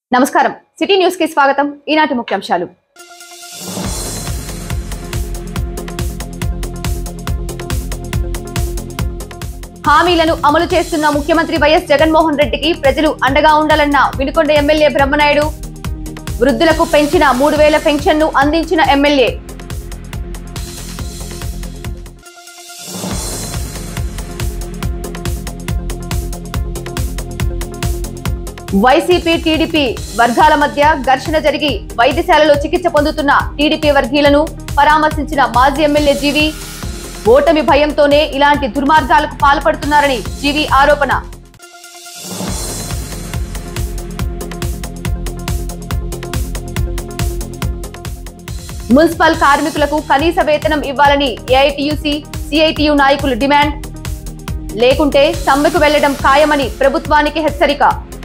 నమస్కారం city news కి స్వాగతం ఈనాటి ముఖ్యాంశాలు హామీలను అమలు చేస్తున్న ముఖ్యమంత్రి వైఎస్ జగన్మోహన్ రెడ్డికి ప్రజలు అండగా ఉండాలన్న వినుకొండ ఎమ్మెల్యే బ్రహ్మనాయుడు వృద్ధులకు పెంచిన మూడు వేల పెన్షన్ ను అందించిన ఎమ్మెల్యే వైసీపీ టీడీపీ వర్గాల మధ్య ఘర్షణ జరిగి వైద్యశాలలో చికిత్స పొందుతున్న టీడీపీ వర్గీయులను పరామర్శించిన మాజీ ఎమ్మెల్యే జీవి ఓటమి భయంతోనే ఇలాంటి దుర్మార్గాలకు పాల్పడుతున్నారని జీవి ఆరోపణ మున్సిపల్ కార్మికులకు కనీస వేతనం ఇవ్వాలని ఏఐటియుసి సిఐటియు నాయకులు డిమాండ్ లేకుంటే సమ్మెకు వెళ్లడం ఖాయమని ప్రభుత్వానికి హెచ్చరిక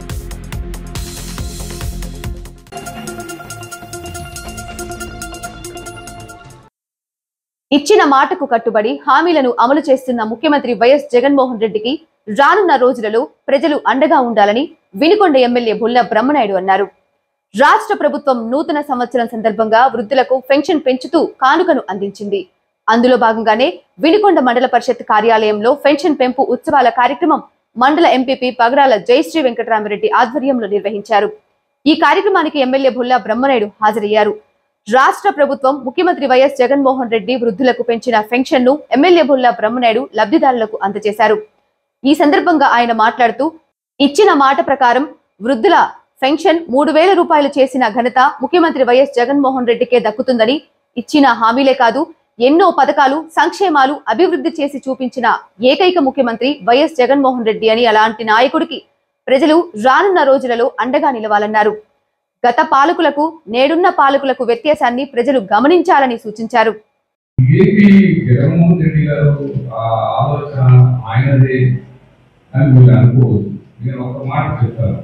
ఇచ్చిన మాటకు కట్టుబడి హామీలను అమలు చేస్తున్న ముఖ్యమంత్రి వైఎస్ జగన్మోహన్ రెడ్డికి రానున్న రోజులలో ప్రజలు అండగా ఉండాలని వినుకొండ ఎమ్మెల్యే బుల్ల బ్రహ్మనాయుడు అన్నారు రాష్ట్ర ప్రభుత్వం నూతన సంవత్సరం సందర్భంగా వృద్ధులకు పెన్షన్ పెంచుతూ కానుకను అందించింది అందులో భాగంగానే వినుకొండ మండల పరిషత్ కార్యాలయంలో పెన్షన్ పెంపు ఉత్సవాల కార్యక్రమం మండల ఎంపీపీ పగడాల జయశ్రీ వెంకటరామరెడ్డి ఆధ్వర్యంలో నిర్వహించారు ఈ కార్యక్రమానికి ఎమ్మెల్యే బుల్లా బ్రహ్మనాయుడు హాజరయ్యారు రాష్ట్ర ప్రభుత్వం ముఖ్యమంత్రి వైఎస్ జగన్మోహన్ రెడ్డి వృద్ధులకు పెంచిన పెన్షన్ ను ఎమ్మెల్యే బుల్లా బ్రహ్మనాయుడు లబ్ధిదారులకు అందజేశారు ఈ సందర్భంగా ఆయన మాట్లాడుతూ ఇచ్చిన మాట ప్రకారం వృద్ధుల పెన్షన్ మూడు వేల రూపాయలు చేసిన ఘనత ముఖ్యమంత్రి వైఎస్ జగన్మోహన్ రెడ్డికే దక్కుతుందని ఇచ్చిన హామీలే కాదు ఎన్నో పథకాలు సంక్షేమాలు అభివృద్ధి చేసి చూపించిన ఏకైక ముఖ్యమంత్రి వైఎస్ జగన్మోహన్ రెడ్డి అని అలాంటి నాయకుడికి ప్రజలు రానున్న రోజులలో అండగా నిలవాలన్నారు గత పాలకులకు నేడున్న పాలకులకు వ్యత్యాసాన్ని ప్రజలు గమనించాలని సూచించారు ఏపీ జగన్మోహన్ రెడ్డి గారు ఆ ఆలోచన ఆయనదే అని మీరు అనుకోవచ్చు నేను ఒక మాట చెప్తాను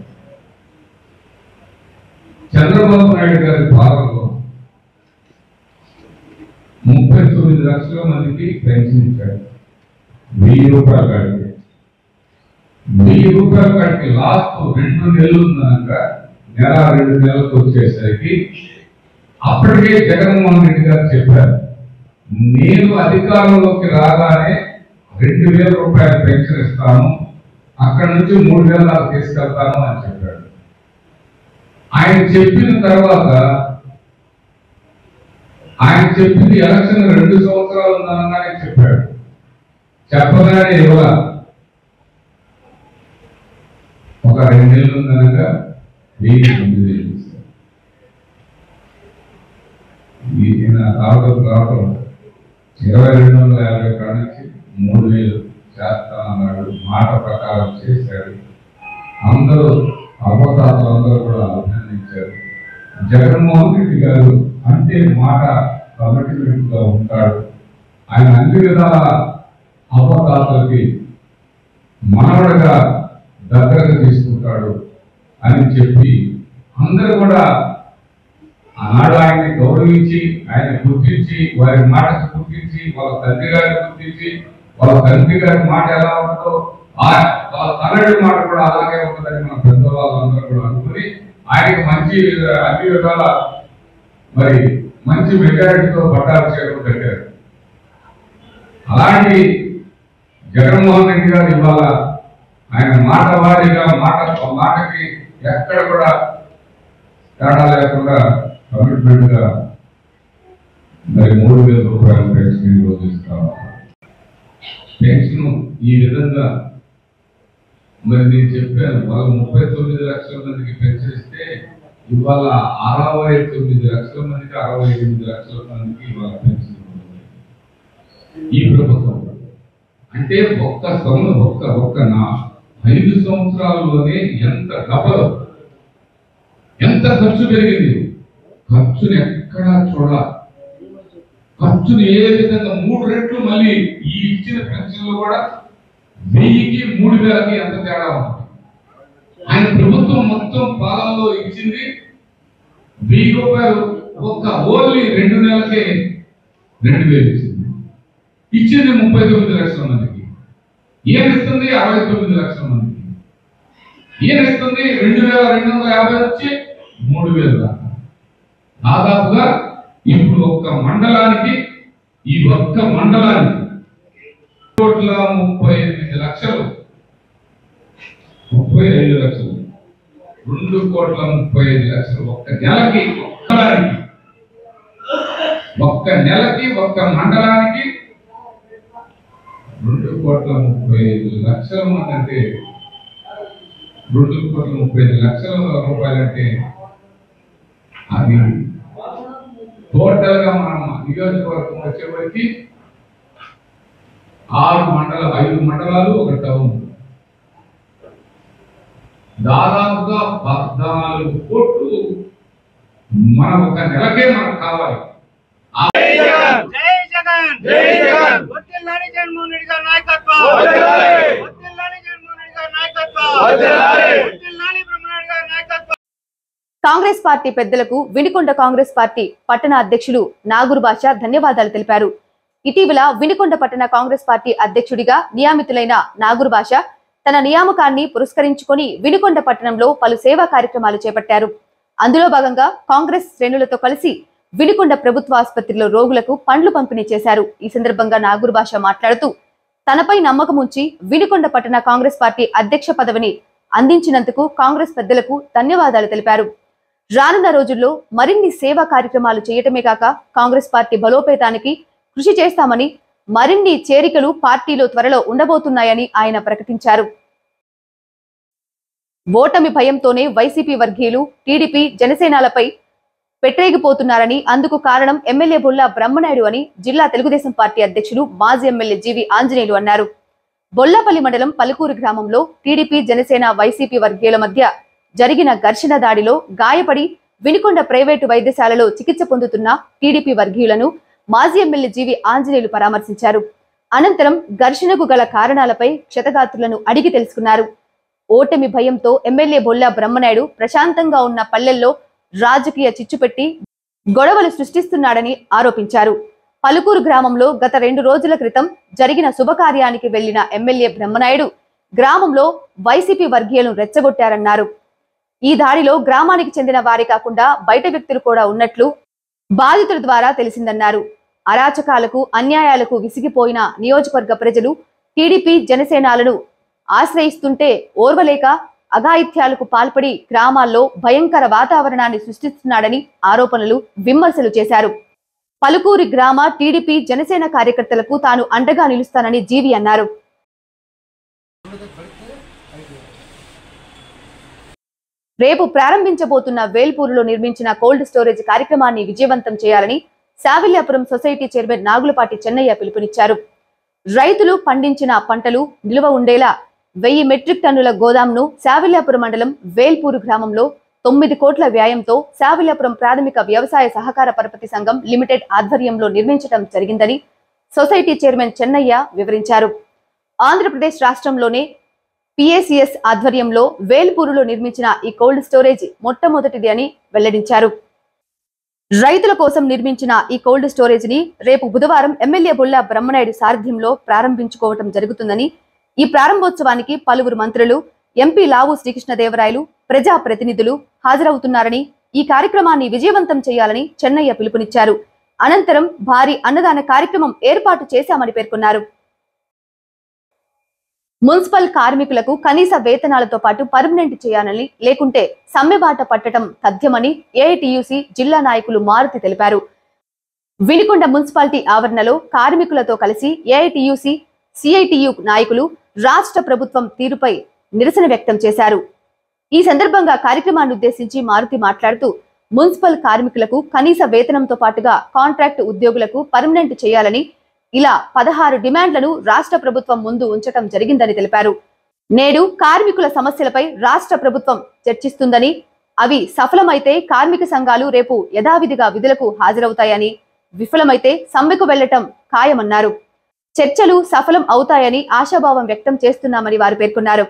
చంద్రబాబు నాయుడు గారి పాలనలో ముప్పై తొమ్మిది లక్షల మందికి పెన్షన్ ఇచ్చాడు వెయ్యి రూపాయల కాడికి వెయ్యి రూపాయల కాడికి లాస్ట్ రెండు నెలలు ఉన్నాక నెల రెండు నెలలకు వచ్చేసరికి అప్పటికే జగన్మోహన్ రెడ్డి గారు చెప్పారు నేను అధికారంలోకి రాగానే రెండు వేల రూపాయల పెన్షన్ ఇస్తాను అక్కడ నుంచి మూడు వేల దాకా తీసుకెళ్తాను అని చెప్పాడు ఆయన చెప్పిన తర్వాత ఆయన చెప్పింది ఎలక్షన్ రెండు సంవత్సరాలు ఉందనగానే చెప్పాడు చెప్పగానే ఇవ్వాల ఒక రెండు నెలలు ఉందనగా వెయ్యి తొమ్మిది వేలు ఇస్తారు. ఈయన రావడం రావడం ఇరవై రెండు వందల యాభై కాడ నుంచి మూడు వేలు చేస్తానన్నాడు మాట ప్రకారం చేశాడు అందరూ అవతాతలందరూ కూడా అభినందించారు జగన్మోహన్ రెడ్డి గారు అంటే మాట కమిట్మెంట్ గా ఉంటాడు ఆయన అన్ని విధాల అవతాతలకి మనవడగా దగ్గరగా తీసుకుంటాడు అని చెప్పి అందరూ కూడా ఆనాడు ఆయన్ని గౌరవించి ఆయన గుర్తించి వారి మాటకు గుర్తించి వాళ్ళ తండ్రి గారిని గుర్తించి వాళ్ళ తండ్రి గారి మాట ఎలా ఉంటుందో ఆ- వాళ్ళ తనడి మాట కూడా అలాగే ఉంటుందని మన పెద్దవాళ్ళందరూ కూడా అనుకుని ఆయనకి మంచి అన్ని విధాల మరి మంచి మెజారిటీతో పట్టాలు చేయడం కట్టారు అలాంటి జగన్మోహన్ రెడ్డి గారు ఇవాళ ఆయన మాట వారీగా మాట మాటకి ఎక్కడ కూడా తేడా లేకుండా కమిట్మెంట్ గా మరి మూడు వేల రూపాయల పెన్షన్ ఈ రోజు ఇస్తాం పెన్షన్ ఈ విధంగా మరి నేను చెప్పాను వాళ్ళు ముప్పై తొమ్మిది లక్షల మందికి పెన్షన్ ఇస్తే ఇవాళ అరవై తొమ్మిది లక్షల మందికి అరవై ఎనిమిది లక్షల మందికి ఇవాళ పెన్షన్ ఉంది. ఈ ప్రభుత్వం అంటే ఒక్క సంవత్సరం ఒక్క ఒక్క నా ఐదు సంవత్సరాల్లోనే ఎంత డబల్ ఎంత ఖర్చు పెరిగింది ఖర్చుని ఎక్కడా చూడ ఖర్చుని ఏ విధంగా మూడు రెట్లు మళ్ళీ ఈ ఇచ్చిన పెన్షన్లు కూడా వెయ్యికి మూడు వేలకి ఎంత తేడా ఉంది ఆయన ప్రభుత్వం మొత్తం పాలనలో ఇచ్చింది వెయ్యి రూపాయలు ఒక్క ఓన్లీ రెండు నెలలకే రెండు వేలు ఇచ్చింది ఇచ్చింది ముప్పై తొమ్మిది లక్షల మందికి ఏం ఇస్తుంది అరవై తొమ్మిది లక్షల మందికి ఈయన ఇస్తుంది రెండు వేల రెండు వందల యాభై నుంచి మూడు వేలు దాకా దాదాపుగా ఇప్పుడు ఒక్క మండలానికి ఈ ఒక్క మండలానికి కోట్ల ముప్పై ఎనిమిది లక్షలు ముప్పై ఐదు లక్షలు రెండు కోట్ల ముప్పై ఐదు లక్షలు ఒక్క నెలకి మండలానికి ఒక్క నెలకి ఒక్క మండలానికి రెండు కోట్ల ముప్పై ఐదు లక్షల మంది అంటే రెండు కోట్ల ముప్పై ఐదు లక్షల రూపాయలంటే అది టోటల్ గా మనం నియోజకవర్గం వచ్చేవరకు ఆరు మండల ఐదు మండలాలు ఒక టౌన్ దాదాపుగా పద్నాలుగు కోట్లు మన ఒక నెలకే మనకు కావాలి జై జగన్ జై జగన్! వర్ధిల్లాలి జగన్మోహన్ రెడ్డి గారి నాయకత్వం వర్ధిల్లాలి! వర్ధిల్లాలి జగన్మోహన్ రెడ్డి గారి నాయకత్వం వర్ధిల్లాలి! వర్ధిల్లాలి బ్రహ్మనాయుడు గారి నాయకత్వం కాంగ్రెస్ పార్టీ పెద్దలకు వినుకొండ కాంగ్రెస్ పార్టీ పట్టణ అధ్యక్షులు నాగూరు బాషా ధన్యవాదాలు తెలిపారు ఇటీవల వినుకొండ పట్టణ కాంగ్రెస్ పార్టీ అధ్యక్షుడిగా నియమితులైన నాగూరు బాషా తన నియామకాన్ని పురస్కరించుకొని వినుకొండ పట్టణంలో పలు సేవా కార్యక్రమాలు చేపట్టారు అందులో భాగంగా కాంగ్రెస్ శ్రేణులతో కలిసి వినుకొండ ప్రభుత్వ ఆసుపత్రిలో రోగులకు పండ్లు పంపిణీ చేశారు ఈ సందర్భంగా నాగూరు బాషా మాట్లాడుతూ తనపై నమ్మకం ఉంచి వినుకొండ పట్టణ కాంగ్రెస్ పార్టీ అధ్యక్ష పదవిని అందించినందుకు కాంగ్రెస్ పెద్దలకు ధన్యవాదాలు తెలిపారు రానున్న రోజుల్లో మరిన్ని సేవా కార్యక్రమాలు చేయటమే కాక కాంగ్రెస్ పార్టీ బలోపేతానికి కృషి చేస్తామని మరిన్ని చేరికలు పార్టీలో త్వరలో ఉండబోతున్నాయని ఆయన ప్రకటించారు ఓటమి భయంతోనే వైసీపీ వర్గీయులు టీడీపీ జనసేనాలపై పెట్టరేగిపోతున్నారని అందుకు కారణం ఎమ్మెల్యే బొల్లా బ్రహ్మనాయుడు అని జిల్లా తెలుగుదేశం పార్టీ అధ్యక్షులు మాజీ ఎమ్మెల్యే జీవి ఆంజనేయులు అన్నారు బొల్లాపల్లి మండలం పలుకూరు గ్రామంలో టీడీపీ జనసేన వైసీపీ వర్గీయుల మధ్య జరిగిన ఘర్షణ దాడిలో గాయపడి వినుకొండ ప్రైవేటు వైద్యశాలలో చికిత్స పొందుతున్న టీడీపీ వర్గీయులను మాజీ ఎమ్మెల్యే జీవి ఆంజనేయులు పరామర్శించారు అనంతరం ఘర్షణకు గల కారణాలపై క్షతగాత్రులను అడిగి తెలుసుకున్నారు ఓటమి భయంతో ఎమ్మెల్యే బొల్లా బ్రహ్మనాయుడు ప్రశాంతంగా ఉన్న పల్లెల్లో రాజకీయ చిచ్చుపెట్టి గొడవలు సృష్టిస్తున్నాడని ఆరోపించారు పలుకూరు గ్రామంలో గత రెండు రోజుల క్రితం జరిగిన శుభకార్యానికి వెళ్లిన ఎమ్మెల్యే బ్రహ్మనాయుడు గ్రామంలో వైసీపీ వర్గీయులను రెచ్చగొట్టారన్నారు ఈ దాడిలో గ్రామానికి చెందిన వారే కాకుండా బయట వ్యక్తులు కూడా ఉన్నట్లు బాధితుల ద్వారా తెలిసిందన్నారు అరాచకాలకు అన్యాయాలకు విసిగిపోయిన నియోజకవర్గ ప్రజలు టీడీపీ జనసేనాలను ఆశ్రయిస్తుంటే ఓర్వలేక అఘాయిత్యాలకు పాల్పడి గ్రామాల్లో భయంకర వాతావరణాన్ని సృష్టిస్తున్నాడని ఆరోపణలు విమర్శలు చేశారు పలుకూరి గ్రామ టీడీపీ జనసేన కార్యకర్తలకు తాను అండగా నిలుస్తానని జీవి అన్నారు రేపు ప్రారంభించబోతున్న వేల్పూరులో నిర్మించిన కోల్డ్ స్టోరేజ్ కార్యక్రమాన్ని విజయవంతం చేయాలని శావిల్యాపురం సొసైటీ చైర్మన్ నాగులపాటి చెన్నయ్య పిలుపునిచ్చారు రైతులు పండించిన పంటలు నిల్వ ఉండేలా వెయ్యి మెట్రిక్ టన్నుల గోదాంను శావిల్యాపురం మండలం వేల్పూరు గ్రామంలో తొమ్మిది కోట్ల వ్యయంతో శావిల్యాపురం ప్రాథమిక వ్యవసాయ సహకార పరపతి సంఘం లిమిటెడ్ ఆధ్వర్యంలో నిర్మించడం జరిగిందని సొసైటీ చైర్మన్ చెన్నయ్య వివరించారు ఆంధ్రప్రదేశ్ రాష్ట్రంలోనే పిఏసిఎస్ ఆధ్వర్యంలో వేల్పూరులో నిర్మించిన ఈ కోల్డ్ స్టోరేజ్ మొట్టమొదటిది అని వెల్లడించారు రైతుల కోసం నిర్మించిన ఈ కోల్డ్ స్టోరేజ్ ని రేపు బుధవారం ఎమ్మెల్యే బొల్లా బ్రహ్మనాయుడు సారథ్యంలో ప్రారంభించుకోవటం జరుగుతుందని ఈ ప్రారంభోత్సవానికి పలువురు మంత్రులు ఎంపీ లావు శ్రీకృష్ణదేవరాయలు ప్రజా ప్రతినిధులు హాజరవుతున్నారని ఈ కార్యక్రమాన్ని విజయవంతం చేయాలని చెన్నయ్య పిలుపునిచ్చారు అనంతరం భారీ అన్నదాన కార్యక్రమం ఏర్పాటు చేశామని పేర్కొన్నారు మున్సిపల్ కార్మికులకు కనీస వేతనాలతో పాటు పర్మనెంట్ చేయాలని లేకుంటే సమ్మెబాట పట్టడం తథ్యమని ఏఐటియుసి జిల్లా నాయకులు మారుతి తెలిపారు వినికొండ మున్సిపాలిటీ ఆవరణలో కార్మికులతో కలిసి ఏఐటియుసి సిఐటియు నాయకులు రాష్ట్ర ప్రభుత్వం తీరుపై నిరసన వ్యక్తం చేశారు ఈ సందర్భంగా కార్యక్రమాన్ని ఉద్దేశించి మారుతి మాట్లాడుతూ మున్సిపల్ కార్మికులకు కనీస వేతనంతో పాటుగా కాంట్రాక్ట్ ఉద్యోగులకు పర్మనెంట్ చేయాలని ఇలా పదహారు డిమాండ్లను రాష్ట్ర ప్రభుత్వం ముందు ఉంచటం జరిగిందని తెలిపారు నేడు కార్మికుల సమస్యలపై రాష్ట్ర ప్రభుత్వం చర్చిస్తుందని అవి సఫలమైతే కార్మిక సంఘాలు రేపు యథావిధిగా విధులకు హాజరవుతాయని విఫలమైతే సమ్మెకు వెళ్లటం ఖాయమన్నారు చర్చలు సఫలం అవుతాయని ఆశాభావం వ్యక్తం చేస్తున్నామని వారు పేర్కొన్నారు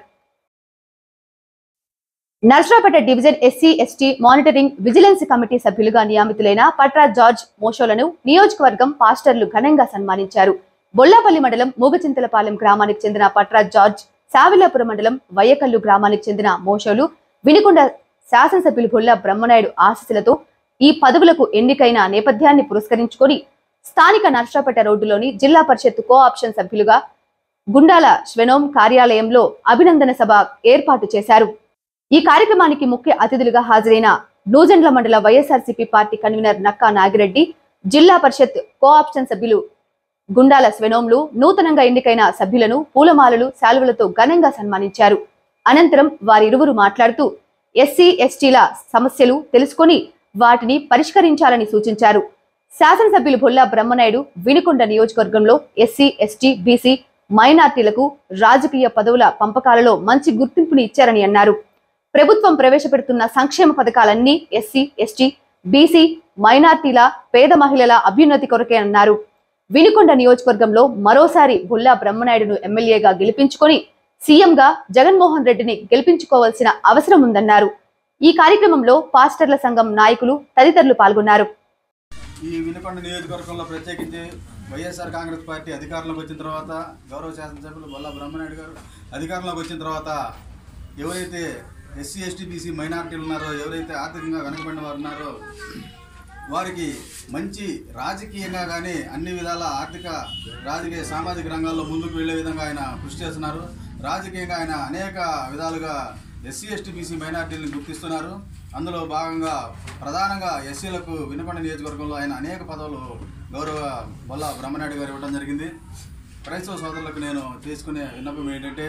Narsarapeta division SC ST monitoring vigilance committee సభ్యులుగా నియమితులైన పట్రా జార్జ్ మోషోలను నియోజకవర్గం పాస్టర్లు ఘనంగా సన్మానించారు బొల్లాపల్లి మండలం మూగచింతలపాలెం గ్రామానికి చెందిన పట్రా జార్జ్ సావిలాపురం మండలం వయ్యకల్లు గ్రామానికి చెందిన మోషోలు వినుకొండ శాసనసభ్యులు బొల్ల బ్రహ్మనాయుడు ఆశీస్సులతో ఈ పదవులకు ఎన్నికైన నేపథ్యాన్ని పురస్కరించుకొని స్థానిక నర్సాపేట రోడ్డులోని జిల్లా పరిషత్ కో ఆప్షన్ సభ్యులుగా గుండాల శ్వెనోం కార్యాలయంలో అభినందన సభ ఏర్పాటు చేశారు ఈ కార్యక్రమానికి ముఖ్య అతిథులుగా హాజరైన నూజెండ్ల మండల YSRCP party convener Nakka Nagireddy zilla parishad co option సభ్యులు గుండాల స్వెనోంలు నూతనంగా ఎన్నికైన సభ్యులను పూలమాలలు శాలువలతో ఘనంగా సన్మానించారు అనంతరం వారిరువురు మాట్లాడుతూ ఎస్సీ ఎస్టీల సమస్యలు తెలుసుకొని వాటిని పరిష్కరించాలని సూచించారు శాసనసభ్యులు బొల్లా బ్రహ్మనాయుడు వినుకొండ నియోజకవర్గంలో ఎస్సీ ఎస్టీ బీసీ మైనార్టీలకు రాజకీయ పదవుల పంపకాలలో మంచి గుర్తింపుని ఇచ్చారని అన్నారు ప్రభుత్వం ప్రవేశపెడుతున్న సంక్షేమ పథకాలన్నీ ఎస్సీ ఎస్టీ బీసీ మైనార్టీల పేద మహిళల అభ్యున్నతి కొరకే అన్నారు వినుకొండ నియోజకవర్గంలో మరోసారి బుల్లా బ్రహ్మనాయుడును ఎమ్మెల్యేగా గెలిపించుకొని సీఎంగా జగన్మోహన్ రెడ్డిని గెలిపించుకోవాల్సిన అవసరం ఉందన్నారు ఈ కార్యక్రమంలో పాస్టర్ల సంఘం నాయకులు తదితరులు పాల్గొన్నారు ఈ వినుకొండ నియోజకవర్గంలో ప్రత్యేకించి వైఎస్ఆర్ కాంగ్రెస్ పార్టీ అధికారంలోకి వచ్చిన తర్వాత గౌరవ శాసనసభ్యులు బొల్ల బ్రహ్మనాయుడు గారు అధికారంలోకి వచ్చిన తర్వాత ఎవరైతే ఎస్సీ ఎస్టీ బీసీ మైనారిటీలు ఉన్నారో ఎవరైతే ఆర్థికంగా వెనకబడిన వారు ఉన్నారో వారికి మంచి రాజకీయంగా కానీ అన్ని విధాల ఆర్థిక రాజకీయ సామాజిక రంగాల్లో ముందుకు వెళ్ళే విధంగా ఆయన కృషి చేస్తున్నారు రాజకీయంగా ఆయన అనేక విధాలుగా ఎస్సీ ఎస్టీ బీసీ మైనార్టీలను గుర్తిస్తున్నారు అందులో భాగంగా ప్రధానంగా ఎస్సీలకు వినకొండ నియోజకవర్గంలో ఆయన అనేక పదవులు గౌరవ బొల్ల బ్రహ్మనాయుడు గారు ఇవ్వడం జరిగింది క్రైస్తవ సోదరులకు నేను చేసుకునే విన్నపం ఏంటంటే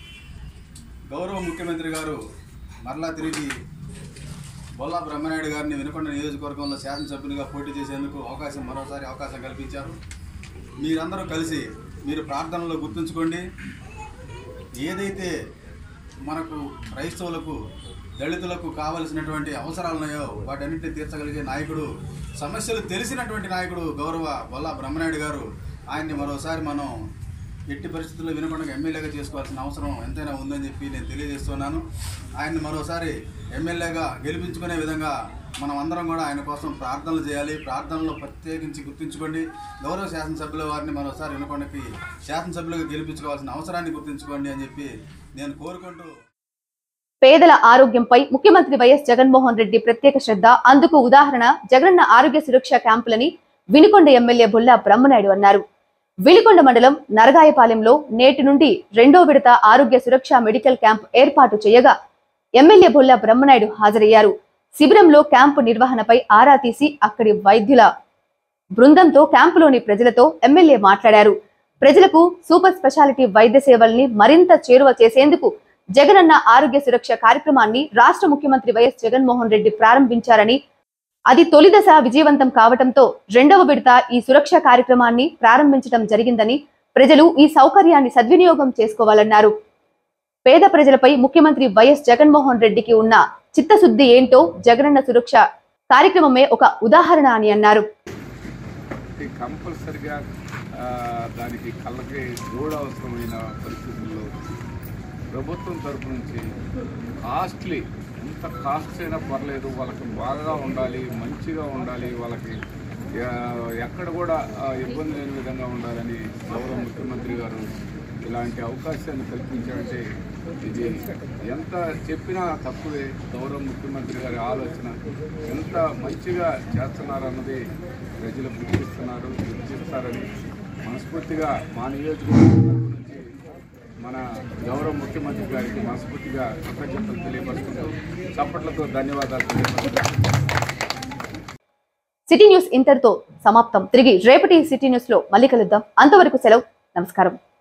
గౌరవ ముఖ్యమంత్రి గారు మరలా తిరిగి బొల్లా బ్రహ్మనాయుడు గారిని వినుకొండ నియోజకవర్గంలో శాసనసభ్యునిగా పోటీ చేసేందుకు అవకాశం మరోసారి అవకాశం కల్పించారు మీరందరూ కలిసి మీరు ప్రార్థనలో గుర్తుంచుకోండి ఏదైతే మనకు క్రైస్తవులకు దళితులకు కావలసినటువంటి అవసరాలు ఉన్నాయో వాటన్నింటినీ తీర్చగలిగే నాయకుడు సమస్యలు తెలిసినటువంటి నాయకుడు గౌరవ బొల్లా బ్రహ్మనాయుడు గారు ఆయన్ని మరోసారి మనం ఎట్టి పరిస్థితుల్లో వినకుండా ఎమ్మెల్యేగా చేసుకోవాల్సిన అవసరం ఎంతైనా ఉందని చెప్పి నేను తెలియజేస్తున్నాను ఆయన్ని మరోసారి ఎమ్మెల్యేగా గెలిపించుకునే విధంగా మనం అందరం కూడా ఆయన కోసం ప్రార్థనలు చేయాలి ప్రార్థనలో ప్రత్యేకించి గుర్తుంచుకోండి గౌరవ శాసనసభ్యుల వారిని మరోసారి వినకొండకి శాసనసభ్యులుగా గెలిపించుకోవాల్సిన అవసరాన్ని గుర్తుంచుకోండి అని చెప్పి నేను కోరుకుంటూ పేదల ఆరోగ్యంపై ముఖ్యమంత్రి వైఎస్ జగన్మోహన్ రెడ్డి ప్రత్యేక శ్రద్ధ అందుకు ఉదాహరణ జగనన్న ఆరోగ్య సురక్ష క్యాంపులని వినుకొండ ఎమ్మెల్యే బుల్లా బ్రహ్మనాయుడు అన్నారు వినుకొండ మండలం నరగాయపాలెంలో నేటి నుండి రెండో విడత ఆరోగ్య సురక్ష మెడికల్ క్యాంప్ ఏర్పాటు చేయగా ఎమ్మెల్యే బుల్లా బ్రహ్మనాయుడు హాజరయ్యారు శిబిరంలో క్యాంపు నిర్వహణపై ఆరా తీసి అక్కడి వైద్యుల బృందంతో క్యాంపులోని ప్రజలతో ఎమ్మెల్యే మాట్లాడారు ప్రజలకు సూపర్ స్పెషాలిటీ వైద్య సేవల్ని మరింత చేరువ చేసేందుకు జగనన్న ఆరోగ్య సురక్ష కార్యక్రమాన్ని రాష్ట్ర ముఖ్యమంత్రి వైఎస్ జగన్మోహన్ రెడ్డి ప్రారంభించారని అది తొలి దశ విజయవంతం కావటంతో రెండవ విడత ఈ సురక్ష కార్యక్రమాన్ని ప్రారంభించడం జరిగిందని ప్రజలు ఈ సౌకర్యాన్ని సద్వినియోగం చేసుకోవాలన్నారు పేద ప్రజలపై ముఖ్యమంత్రి వైఎస్ జగన్మోహన్ రెడ్డికి ఉన్న చిత్తశుద్ధి ఏంటో జగనన్న సురక్ష కార్యక్రమమే ఒక ఉదాహరణ అని అన్నారు ఈ కంపల్సరిగా ఆ, దానికి కళ్ళకి చూడ అవసరమైన పరిస్థితుల్లో ప్రభుత్వం తరపు నుంచి కాస్ట్లీ ఎంత కాస్ట్ అయినా పర్లేదు వాళ్ళకి బాగా ఉండాలి మంచిగా ఉండాలి వాళ్ళకి ఆ, ఎక్కడ కూడా ఆ, ఇబ్బంది లేని విధంగా ఉండాలని గౌరవ ముఖ్యమంత్రి గారు ఇలాంటి అవకాశాన్ని కల్పించారంటే ఇది ఎంత చెప్పినా తక్కువే గౌరవ ముఖ్యమంత్రి గారి ఆలోచన ఎంత మంచిగా చేస్తున్నారన్నది ప్రజలు గుర్తిస్తున్నారు గుర్తిస్తారని మనస్ఫూర్తిగా మా నియోజకవర్గం తరపు నుంచి మన గౌరవ ముఖ్యమంత్రి గారికి మనస్ఫూర్తిగా కృతజ్ఞతలు తెలియపరుచుకుంటూ చప్పట్లతో ధన్యవాదాలు తెలియపరుచుకుంటాం సిటీ న్యూస్ ఇంతటితో సమాప్తం తిరిగి రేపటి సిటీ న్యూస్ లో మళ్ళీ కలుద్దాం అంతవరకు సెలవు నమస్కారం